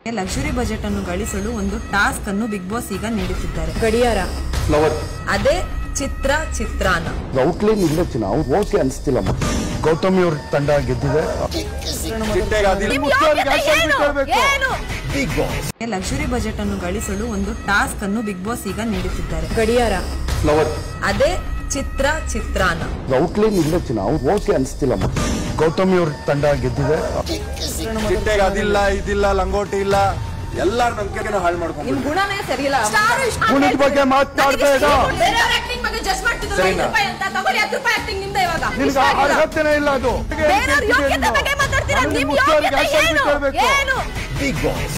Luxury budget ಅನ್ನು ಗಳಿಸಲು ಒಂದು ಟಾಸ್ಕ್ ಅನ್ನು ಬಿಗ್ ಬಾಸ್ ಈಗ ನೀಡುತ್ತಿದ್ದಾರೆ ಗಡಿಯಾರ ಫ್ಲವರ್ ಅದೇ ಚಿತ್ರ ಚಿತ್ರಾನ ಔಟ್ಲೈನ್ ಇಲ್ಲ ನಾವು ಓಕೆ ಅನಿಸ್ತಿಲ್ಲ ಗೌತಮಿ ಅವ್ರ ತಂಡ ಗೆದ್ದಿದೆ ಚಿಟ್ಟೆಗೆ ಅದಿಲ್ಲ ಲಕ್ಸುರಿ ಬಜೆಟ್ ಅನ್ನು ಗಳಿಸಲು ಒಂದು ಟಾಸ್ಕ್ ಅನ್ನು ಬಿಗ್ ಬಾಸ್ ಈಗ ನೀಡುತ್ತಿದ್ದಾರೆ ಗಡಿಯಾರ ಫ್ಲವರ್ ಅದೇ ಚಿತ್ರ ಚಿತ್ರಾನ ಔಟ್ಲೈನ್ ಇಲ್ಲ ನಾವು ಓಕೆ ಅನಿಸ್ತಿಲ್ಲ ಗೌತಮಿ ಅವ್ರ ತಂಡ ಗೆದ್ದಿದೆ ಚಿಟ್ಟೆಗೆ ಅದಿಲ್ಲ ಇದಿಲ್ಲ ಲಂಗೋಟಿ ಇಲ್ಲ ಎಲ್ಲಾರ ನಂಬಿಕೆನ ಹಾಳು ಮಾಡ್ಕೊಂಡು ಗುಣನೇ ಸರಿಯಿಲ್ಲ ಗುಣದ ಬಗ್ಗೆ ಮಾತಾಡಬೇಡ ಸರಿನಾ? ನಿನ್ಗೆ ಅರ್ಹತೆನೇ ಇಲ್ಲ ಅದು ಬೇರೆಯವ್ರ ಯೋಗ್ಯತೆ ಬಗ್ಗೆ ಮಾತಾಡ್ತೀರಾ? ನಿಮ್ ಯೋಗ್ಯತೆ ಏನು? ಏನು? Big boss